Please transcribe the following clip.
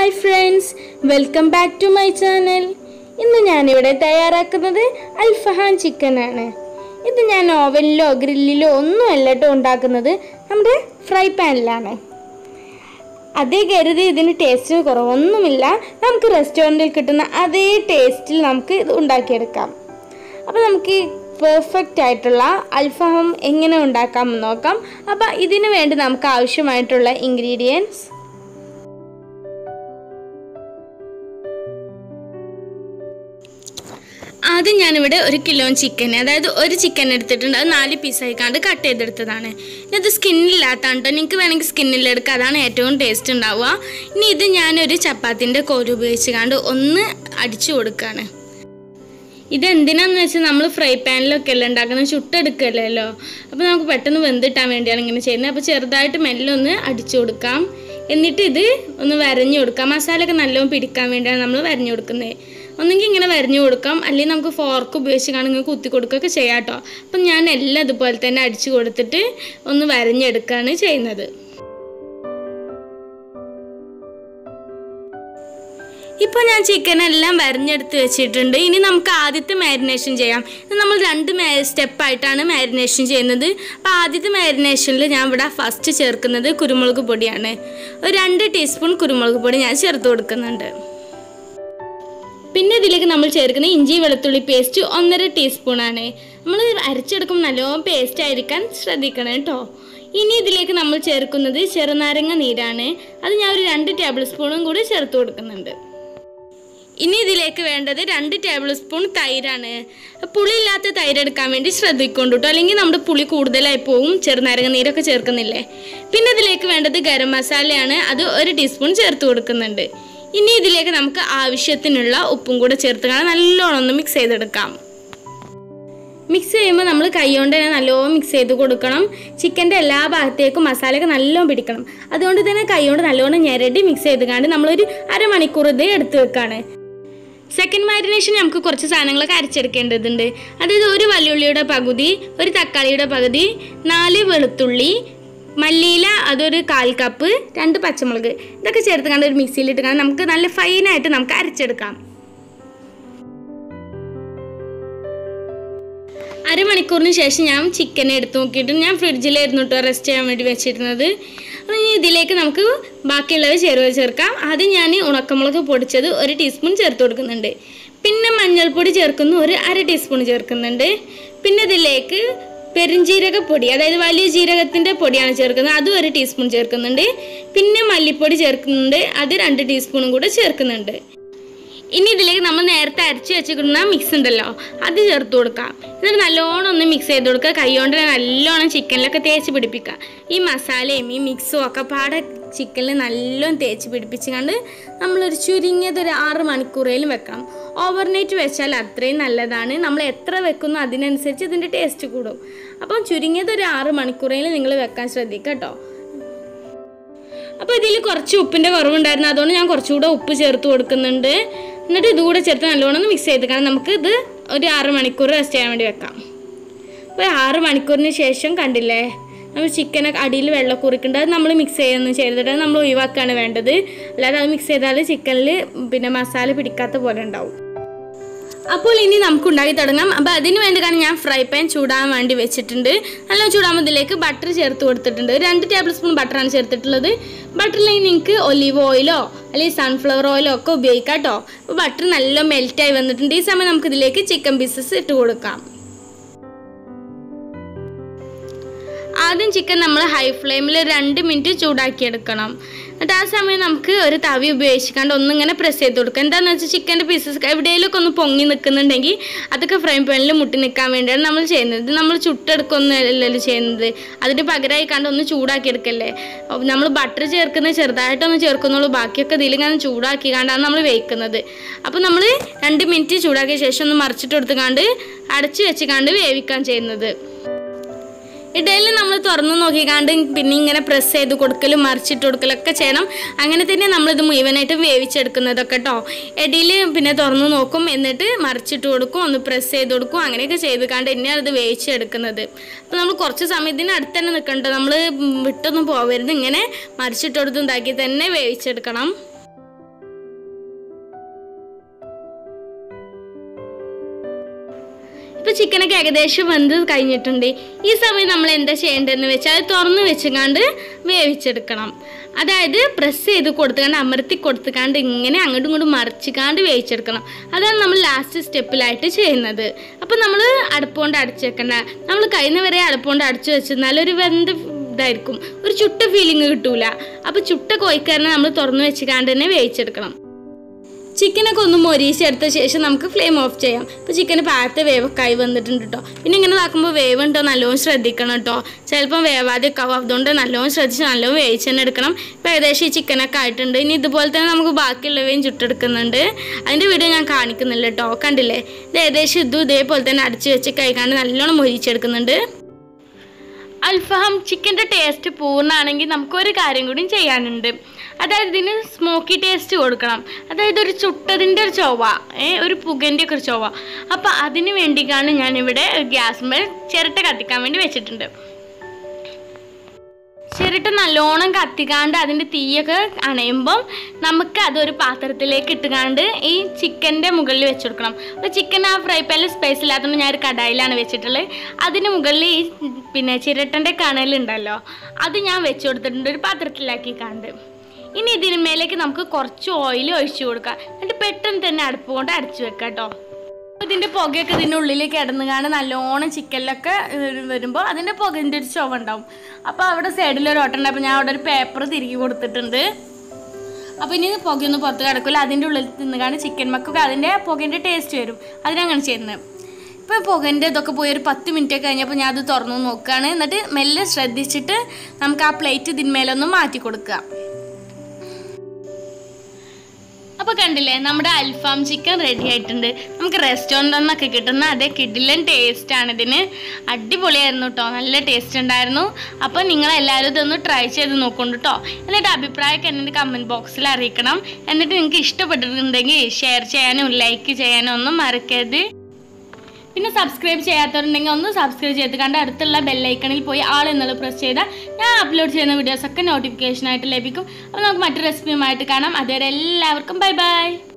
hi friends welcome back to my channel ഇന്ന് ഞാനിവിടെ തയ്യാറാക്കുന്നത് അൽഫഹാൻ ചിക്കനാണ് ഇത് ഞാൻ ഓവനിലോ ഗ്രില്ലിലോ ഒന്നുമല്ല കേട്ടോ ഉണ്ടാക്കുന്നത് നമ്മുടെ ഫ്രൈ പാനിലാണ് അതേ കരുതി ഇതിന് ടേസ്റ്റ് കുറവൊന്നുമില്ല നമുക്ക് റെസ്റ്റോറൻറ്റിൽ കിട്ടുന്ന അതേ ടേസ്റ്റിൽ നമുക്ക് ഇത് ഉണ്ടാക്കിയെടുക്കാം അപ്പോൾ നമുക്ക് പെർഫെക്റ്റ് ആയിട്ടുള്ള അൽഫാം എങ്ങനെ ഉണ്ടാക്കാമെന്ന് നോക്കാം അപ്പോൾ ഇതിന് വേണ്ടി നമുക്ക് ആവശ്യമായിട്ടുള്ള ഇൻഗ്രീഡിയൻസ് ആദ്യം ഞാനിവിടെ ഒരു കിലോ ചിക്കൻ അതായത് ഒരു ചിക്കൻ എടുത്തിട്ടുണ്ട് അത് നാല് പീസായിക്കാണ്ട് കട്ട് ചെയ്തെടുത്തതാണ് ഇനി ഇത് സ്കിന്നില്ലാത്താണ് കേട്ടോ നിങ്ങൾക്ക് വേണമെങ്കിൽ സ്കിന്നിലെടുക്കുക അതാണ് ഏറ്റവും ടേസ്റ്റ് ഉണ്ടാവുക ഇനി ഇത് ഞാനൊരു ചപ്പാത്തിൻ്റെ കോര് ഉപയോഗിച്ച് കാണ്ട് ഒന്ന് അടിച്ചു കൊടുക്കുകയാണ് ഇതെന്തിനാന്ന് വെച്ചാൽ നമ്മൾ ഫ്രൈ പാനിലൊക്കെ അല്ലേ ഉണ്ടാക്കുന്നത് ചുട്ടെടുക്കല്ലോ അപ്പോൾ നമുക്ക് പെട്ടെന്ന് വെന്തിട്ടാൻ വേണ്ടിയാണ് ഇങ്ങനെ ചെയ്യുന്നത് അപ്പോൾ ചെറുതായിട്ട് മെല്ലെ ഒന്ന് അടിച്ചു കൊടുക്കാം എന്നിട്ട് ഇത് ഒന്ന് വരഞ്ഞു കൊടുക്കാം മസാലയൊക്കെ നല്ലോണം പിടിക്കാൻ വേണ്ടിയാണ് നമ്മൾ വരഞ്ഞു കൊടുക്കുന്നത് ഒന്നെങ്കിൽ ഇങ്ങനെ വരഞ്ഞു കൊടുക്കാം അല്ലെങ്കിൽ നമുക്ക് ഫോർക്ക് ഉപയോഗിച്ച് കാണുമെങ്കിൽ കുത്തി കൊടുക്കുകയൊക്കെ ചെയ്യാം കേട്ടോ അപ്പം ഞാൻ എല്ലാം ഇതുപോലെ തന്നെ അടിച്ചു കൊടുത്തിട്ട് ഒന്ന് വരഞ്ഞെടുക്കുകയാണ് ചെയ്യുന്നത് ഇപ്പോൾ ഞാൻ ചിക്കൻ എല്ലാം വരഞ്ഞെടുത്ത് വെച്ചിട്ടുണ്ട് ഇനി നമുക്ക് ആദ്യത്തെ മാരിനേഷൻ ചെയ്യാം ഇത് നമ്മൾ രണ്ട് സ്റ്റെപ്പായിട്ടാണ് മാരിനേഷൻ ചെയ്യുന്നത് അപ്പോൾ ആദ്യത്തെ മാരിനേഷനിൽ ഞാൻ ഇവിടെ ഫസ്റ്റ് ചേർക്കുന്നത് കുരുമുളക് പൊടിയാണ് ഒരു രണ്ട് ടീസ്പൂൺ കുരുമുളക് പൊടി ഞാൻ ചേർത്ത് കൊടുക്കുന്നുണ്ട് പിന്നെ ഇതിലേക്ക് നമ്മൾ ചേർക്കുന്ന ഇഞ്ചി വെളുത്തുള്ളി പേസ്റ്റ് ഒന്നര ടീസ്പൂണാണ് നമ്മൾ അരച്ചെടുക്കുമ്പോൾ നല്ലോണം പേസ്റ്റ് ആയിരിക്കാൻ ശ്രദ്ധിക്കണം കേട്ടോ ഇനി ഇതിലേക്ക് നമ്മൾ ചേർക്കുന്നത് ചെറുനാരങ്ങ നീരാണ് അത് ഞാൻ ഒരു രണ്ട് ടേബിൾ സ്പൂണും കൂടി ചേർത്ത് കൊടുക്കുന്നുണ്ട് ഇനി ഇതിലേക്ക് വേണ്ടത് രണ്ട് ടേബിൾ സ്പൂൺ തൈരാണ് പുളിയില്ലാത്ത തൈര് എടുക്കാൻ വേണ്ടി ശ്രദ്ധിക്കൊണ്ടു കേട്ടോ അല്ലെങ്കിൽ നമ്മുടെ പുളി കൂടുതലായി പോവും ചെറുനാരങ്ങ നീരൊക്കെ ചേർക്കുന്നില്ലേ പിന്നെ ഇതിലേക്ക് വേണ്ടത് ഗരം മസാലയാണ് അത് ഒരു ടീസ്പൂൺ ചേർത്ത് കൊടുക്കുന്നുണ്ട് ഇനി ഇതിലേക്ക് നമുക്ക് ആവശ്യത്തിനുള്ള ഉപ്പും കൂടെ ചേർത്ത് കാണാൻ നല്ലോണം ഒന്ന് മിക്സ് ചെയ്തെടുക്കാം മിക്സ് ചെയ്യുമ്പോൾ നമ്മൾ കൈകൊണ്ട് തന്നെ നല്ലോണം മിക്സ് ചെയ്ത് കൊടുക്കണം ചിക്കൻ്റെ എല്ലാ ഭാഗത്തേക്കും മസാലയൊക്കെ നല്ലോണം പിടിക്കണം അതുകൊണ്ട് തന്നെ കൈകൊണ്ട് നല്ലോണം ഞെരടി മിക്സ് ചെയ്ത് കണ്ട് നമ്മളൊരു അരമണിക്കൂർ ഇത് എടുത്ത് വെക്കാണ് സെക്കൻഡ് മാരിനേഷൻ നമുക്ക് കുറച്ച് സാധനങ്ങളൊക്കെ അരച്ചെടുക്കേണ്ടതുണ്ട് അതായത് ഒരു വല്ലുള്ളിയുടെ പകുതി ഒരു തക്കാളിയുടെ പകുതി നാല് വെളുത്തുള്ളി മല്ലിയില അതൊരു കാൽ കപ്പ് രണ്ട് പച്ചമുളക് ഇതൊക്കെ ചേർത്ത് കണ്ട് ഒരു മിക്സിയിലിട്ട് കണ്ട് നമുക്ക് നല്ല ഫൈനായിട്ട് നമുക്ക് അരച്ചെടുക്കാം അരമണിക്കൂറിന് ശേഷം ഞാൻ ചിക്കൻ എടുത്ത് നോക്കിയിട്ട് ഞാൻ ഫ്രിഡ്ജിലായിരുന്നു കേട്ടോ റെസ്റ്റ് ചെയ്യാൻ വേണ്ടി വെച്ചിരുന്നത് അപ്പോൾ ഇനി ഇതിലേക്ക് നമുക്ക് ബാക്കിയുള്ളത് ചേരുവ ചേർക്കാം ആദ്യം ഞാൻ ഉണക്കമുളക് പൊടിച്ചത് ഒരു ടീസ്പൂൺ ചേർത്ത് കൊടുക്കുന്നുണ്ട് പിന്നെ മഞ്ഞൾപ്പൊടി ചേർക്കുന്നു ഒരു അര ടീസ്പൂൺ ചേർക്കുന്നുണ്ട് പിന്നെ ഇതിലേക്ക് പെരുംജീരകപ്പൊടി അതായത് വലിയ ജീരകത്തിൻ്റെ പൊടിയാണ് ചേർക്കുന്നത് അതും ഒരു ടീസ്പൂൺ ചേർക്കുന്നുണ്ട് പിന്നെ മല്ലിപ്പൊടി ചേർക്കുന്നുണ്ട് അത് രണ്ട് ടീസ്പൂണും കൂടെ ചേർക്കുന്നുണ്ട് ഇനി ഇതിലേക്ക് നമ്മൾ നേരത്തെ അരച്ച് വെച്ചിരിക്കുന്ന മിക്സ് ഉണ്ടല്ലോ അത് ചേർത്ത് കൊടുക്കാം എന്നിട്ട് നല്ലോണം ഒന്ന് മിക്സ് ചെയ്ത് കൊടുക്കുക കൈകൊണ്ട് നല്ലോണം ചിക്കനിലൊക്കെ തേച്ച് പിടിപ്പിക്കുക ഈ മസാലയും ഈ മിക്സും ഒക്കെ പാടെ ചിക്കനിൽ നല്ലോണം തേച്ച് പിടിപ്പിച്ച് കണ്ട് നമ്മളൊരു ചുരുങ്ങിയത് ഒരു ആറ് മണിക്കൂറേലും വെക്കണം ഓവർനൈറ്റ് വെച്ചാൽ അത്രയും നല്ലതാണ് നമ്മൾ എത്ര വെക്കുന്നു അതിനനുസരിച്ച് ഇതിൻ്റെ ടേസ്റ്റ് കൂടും അപ്പം ചുരുങ്ങിയത് ഒരു ആറ് മണിക്കൂറേലും നിങ്ങൾ വെക്കാൻ ശ്രദ്ധിക്കുക കേട്ടോ അപ്പോൾ ഇതിൽ കുറച്ച് ഉപ്പിൻ്റെ കുറവുണ്ടായിരുന്നു അതുകൊണ്ട് ഞാൻ കുറച്ചുകൂടെ ഉപ്പ് ചേർത്ത് കൊടുക്കുന്നുണ്ട് എന്നിട്ട് ഇതുകൂടെ ചേർത്ത് നല്ലോണം ഒന്ന് മിക്സ് ചെയ്ത് കാരണം നമുക്ക് ഇത് ഒരു ആറ് മണിക്കൂർ റെസ്റ്റ് ചെയ്യാൻ വേണ്ടി വെക്കാം അപ്പോൾ ആറ് മണിക്കൂറിന് ശേഷം കണ്ടില്ലേ നമ്മൾ ചിക്കനൊക്കെ അടിയിൽ വെള്ളം കുറിക്കേണ്ടത് അത് നമ്മൾ മിക്സ് ചെയ്യുന്നു ചെയ്തിട്ട് അത് നമ്മൾ ഒഴിവാക്കുകയാണ് വേണ്ടത് അല്ലാതെ അത് മിക്സ് ചെയ്താൽ ചിക്കനിൽ പിന്നെ മസാല പിടിക്കാത്ത പോലെ ഉണ്ടാവും അപ്പോൾ ഇനി നമുക്ക് ഉണ്ടാക്കി തുടങ്ങാം അപ്പോൾ അതിന് വേണ്ടി കാരണം ഞാൻ ഫ്രൈ പാൻ ചൂടാൻ വേണ്ടി വെച്ചിട്ടുണ്ട് നല്ല ചൂടാകുമ്പോൾ ഇതിലേക്ക് ബട്ടർ ചേർത്ത് കൊടുത്തിട്ടുണ്ട് രണ്ട് ടേബിൾ സ്പൂൺ ബട്ടറാണ് ചേർത്തിട്ടുള്ളത് ബട്ടറിൽ നിങ്ങൾക്ക് ഒലിവ് ഓയിലോ അല്ലെങ്കിൽ സൺഫ്ലവർ ഓയിലോ ഒക്കെ ഉപയോഗിക്കാം കേട്ടോ അപ്പോൾ ബട്ടർ നല്ല മെൽറ്റായി വന്നിട്ടുണ്ട് ഈ സമയം നമുക്ക് ഇതിലേക്ക് ചിക്കൻ പീസസ് ഇട്ട് കൊടുക്കാം ആദ്യം ചിക്കൻ നമ്മൾ ഹൈ ഫ്ലെയിമിൽ രണ്ട് മിനിറ്റ് ചൂടാക്കിയെടുക്കണം എന്നിട്ട് ആ സമയം നമുക്ക് ഒരു തവി ഉപയോഗിച്ചിക്കാണ്ട് ഒന്നിങ്ങനെ പ്രസ് ചെയ്ത് കൊടുക്കുക എന്താണെന്ന് വെച്ചാൽ ചിക്കൻ്റെ പീസസ് എവിടെയെങ്കിലുമൊക്കെ ഒന്ന് പൊങ്ങി നിൽക്കുന്നുണ്ടെങ്കിൽ അതൊക്കെ ഫ്രൈ പാനിൽ മുട്ടി നിൽക്കാൻ വേണ്ടിയാണ് നമ്മൾ ചെയ്യുന്നത് ഇത് നമ്മൾ ചുട്ടെടുക്കൊന്നുമല്ലല്ലോ ചെയ്യുന്നത് അതിന് പകരമായി കണ്ട് ഒന്ന് ചൂടാക്കിയെടുക്കല്ലേ നമ്മൾ ബട്ടർ ചേർക്കുന്നത് ചെറുതായിട്ടൊന്ന് ചേർക്കുന്നുള്ളൂ ബാക്കിയൊക്കെ ഇതിലിങ്ങനെ ചൂടാക്കി കണ്ടാണ് നമ്മൾ വേവിക്കുന്നത് അപ്പോൾ നമ്മൾ രണ്ട് മിനിറ്റ് ചൂടാക്കിയ ശേഷം ഒന്ന് മറിച്ചിട്ട് കൊടുത്തുകാണ്ട് അടച്ചു വെച്ചുകാണ്ട് വേവിക്കാൻ ചെയ്യുന്നത് ഇടയിൽ നമ്മൾ തുറന്നു നോക്കിക്കാണ്ട് പിന്നെ ഇങ്ങനെ പ്രസ് ചെയ്ത് കൊടുക്കലും മറിച്ചിട്ട് കൊടുക്കലൊക്കെ ചെയ്യണം അങ്ങനെ തന്നെ നമ്മളിത് മുഴുവനായിട്ട് വേവിച്ചെടുക്കുന്നതൊക്കെ കേട്ടോ ഇടയിൽ പിന്നെ തുറന്നു നോക്കും എന്നിട്ട് മറിച്ചിട്ട് കൊടുക്കും ഒന്ന് പ്രസ് ചെയ്ത് കൊടുക്കും അങ്ങനെയൊക്കെ ചെയ്ത് കണ്ട് തന്നെയാണ് ഇത് വേവിച്ചെടുക്കുന്നത് അപ്പോൾ നമ്മൾ കുറച്ച് സമയത്തിന് അടുത്ത് തന്നെ നിൽക്കണ്ട നമ്മൾ വിട്ടൊന്നും പോകരുത് ഇങ്ങനെ മറിച്ചിട്ട് കൊടുത്തുണ്ടാക്കി തന്നെ വേവിച്ചെടുക്കണം ചിക്കനൊക്കെ ഏകദേശം വെന്ത് കഴിഞ്ഞിട്ടുണ്ട് ഈ സമയം നമ്മൾ എന്താ ചെയ്യേണ്ടതെന്ന് വെച്ചാൽ അത് തുറന്ന് വെച്ചുകൊണ്ട് വേവിച്ചെടുക്കണം അതായത് പ്രസ് ചെയ്ത് കൊടുത്തുകൊണ്ട് അമർത്തി കൊടുത്തുകൊണ്ട് ഇങ്ങനെ അങ്ങോട്ടും ഇങ്ങോട്ടും മറിച്ചുകാണ്ട് വേവിച്ചെടുക്കണം അതാണ് നമ്മൾ ലാസ്റ്റ് സ്റ്റെപ്പിലായിട്ട് ചെയ്യുന്നത് അപ്പോൾ നമ്മൾ അടുപ്പ് കൊണ്ട് അടച്ചു വെക്കണ്ട നമ്മൾ കഴിയുന്ന വരെ അടുപ്പ് കൊണ്ട് അടച്ചു വെച്ചിരുന്നാൽ ഒരു വെന്ത് ഇതായിരിക്കും ഒരു ചുട്ട ഫീലിംഗ് കിട്ടൂല അപ്പോൾ ചുട്ട കോഴിക്കാരനെ നമ്മൾ തുറന്നു വെച്ചുകാണ്ട് തന്നെ വേവിച്ചെടുക്കണം ചിക്കനൊക്കെ ഒന്ന് മൊരീച്ചെടുത്ത ശേഷം നമുക്ക് ഫ്ലെയിം ഓഫ് ചെയ്യാം ഇപ്പോൾ ചിക്കന് പാകത്തെ വേവൊക്കെ ആയി വന്നിട്ടുണ്ട് കേട്ടോ പിന്നെ ഇങ്ങനെ ഇതാക്കുമ്പോൾ വേവുണ്ടോ നല്ലോണം ശ്രദ്ധിക്കണം കേട്ടോ ചിലപ്പം വേവാതെ ഒക്കെ ആവും അതുകൊണ്ട് നല്ലോണം ശ്രദ്ധിച്ച് നല്ലോണം വേവിച്ച് തന്നെ എടുക്കണം ഇപ്പോൾ ഏകദേശം ഈ ചിക്കനൊക്കെ ആയിട്ടുണ്ട് ഇനി ഇതുപോലെ തന്നെ നമുക്ക് ബാക്കിയുള്ളവയും ചുട്ടെടുക്കുന്നുണ്ട് അതിൻ്റെ വീഡിയോ ഞാൻ കാണിക്കുന്നില്ല കേട്ടോ കണ്ടില്ലേ ഇത് ഏകദേശം ഇതും ഇതേപോലെ തന്നെ അടച്ച് വെച്ച് കഴിക്കാണ്ട് നല്ലോണം മൊരിച്ചെടുക്കുന്നുണ്ട് അൽഫാം ചിക്കൻ്റെ ടേസ്റ്റ് പൂർണ്ണമാണെങ്കിൽ നമുക്കൊരു കാര്യം കൂടി ചെയ്യാനുണ്ട് അതായത് ഇതിന് സ്മോക്കി ടേസ്റ്റ് കൊടുക്കണം അതായത് ഒരു ചുട്ടതിൻ്റെ ഒരു ചൊവ്വ ഏ ഒരു പുകൻ്റെ ഒക്കെ ഒരു ചൊവ്വ അപ്പോൾ അതിന് വേണ്ടിയിട്ടാണ് ഞാനിവിടെ ഗ്യാസ് മേൽ ചിരട്ട കത്തിക്കാൻ വേണ്ടി വെച്ചിട്ടുണ്ട് ചിരട്ട നല്ലോണം കത്തിക്കാണ്ട് അതിൻ്റെ തീയൊക്കെ അണയുമ്പം നമുക്ക് അതൊരു പാത്രത്തിലേക്ക് ഇട്ടുകാണ്ട് ഈ ചിക്കൻ്റെ മുകളിൽ വെച്ച് കൊടുക്കണം അപ്പോൾ ചിക്കൻ ആ ഫ്രൈ പാനിൽ സ്പേസ് ഇല്ലാത്തതുകൊണ്ട് ഞാൻ ഒരു കടായിലാണ് വെച്ചിട്ടുള്ളത് അതിന് മുകളിൽ ഈ പിന്നെ ചിരട്ടൻ്റെ കണലുണ്ടല്ലോ അത് ഞാൻ വെച്ച് കൊടുത്തിട്ടുണ്ട് ഒരു പാത്രത്തിലാക്കി കണ്ട് ഇനി ഇതിന് മേലേക്ക് നമുക്ക് കുറച്ച് ഓയിൽ ഒഴിച്ചു കൊടുക്കാം എന്നിട്ട് പെട്ടെന്ന് തന്നെ അടുപ്പ് കൊണ്ട് അടച്ചു വെക്കാം കേട്ടോ ഇതിൻ്റെ പുകയൊക്കെ ഇതിൻ്റെ ഉള്ളിൽ കിടന്ന് കാണാൻ നല്ലോണം ചിക്കനിലൊക്കെ വരുമ്പോൾ അതിൻ്റെ പുകൻ്റെ ഒരു ചുവ ഉണ്ടാവും അപ്പോൾ അവിടെ സൈഡിൽ ഒരു ഓട്ടം ഉണ്ട് അപ്പോൾ ഞാൻ അവിടെ ഒരു പേപ്പർ തിരികെ കൊടുത്തിട്ടുണ്ട് അപ്പോൾ ഇനി പുകയൊന്നും പുറത്ത് കിടക്കില്ല അതിൻ്റെ ഉള്ളിൽ നിന്ന് കാണാൻ ചിക്കൻ മക്കൊക്കെ അതിൻ്റെ പുകേൻ്റെ ടേസ്റ്റ് വരും അതിനങ്ങനെ ചെയ്യുന്നത് ഇപ്പോൾ പുകൻ്റെ ഇതൊക്കെ പോയി ഒരു പത്ത് മിനിറ്റ് കഴിഞ്ഞപ്പോൾ ഞാൻ അത് തുറന്നു നോക്കുകയാണ് എന്നിട്ട് മെല്ലെ ശ്രദ്ധിച്ചിട്ട് നമുക്ക് ആ പ്ലേറ്റ് ഇതിന്മേലൊന്ന് മാറ്റി കൊടുക്കുക അപ്പോൾ കണ്ടില്ലേ നമ്മുടെ അൽഫാം ചിക്കൻ റെഡി ആയിട്ടുണ്ട് നമുക്ക് റെസ്റ്റോറൻറ്റിൽ നിന്നൊക്കെ കിട്ടുന്ന അതേ കിഡിലൻ ടേസ്റ്റ് ആണ് ഇതിന് അടിപൊളിയായിരുന്നു കേട്ടോ നല്ല ടേസ്റ്റ് ഉണ്ടായിരുന്നു അപ്പോൾ നിങ്ങൾ എല്ലാവരും ഇതൊന്ന് ട്രൈ ചെയ്ത് നോക്കുന്നുണ്ട് കേട്ടോ എന്നിട്ട് അഭിപ്രായമൊക്കെ എന്നിട്ട് കമൻറ്റ് ബോക്സിൽ അറിയിക്കണം എന്നിട്ട് നിങ്ങൾക്ക് ഇഷ്ടപ്പെട്ടിട്ടുണ്ടെങ്കിൽ ഷെയർ ചെയ്യാനും ലൈക്ക് ചെയ്യാനും ഒന്നും മറക്കരുത് പിന്നെ സബ്സ്ക്രൈബ് ചെയ്യാത്തവരുണ്ടെങ്കിൽ ഒന്ന് സബ്സ്ക്രൈബ് ചെയ്ത് കണ്ട് അടുത്തുള്ള ബെല്ലൈക്കണിൽ പോയി ആൾ എന്നുള്ളത് പ്രസ് ചെയ്താൽ ഞാൻ അപ്ലോഡ് ചെയ്യുന്ന വീഡിയോസൊക്കെ നോട്ടിഫിക്കേഷൻ ആയിട്ട് ലഭിക്കും അപ്പോൾ നമുക്ക് മറ്റു റെസിപ്പിയുമായിട്ട് കാണാം അതുവരെ എല്ലാവർക്കും ബൈ ബൈ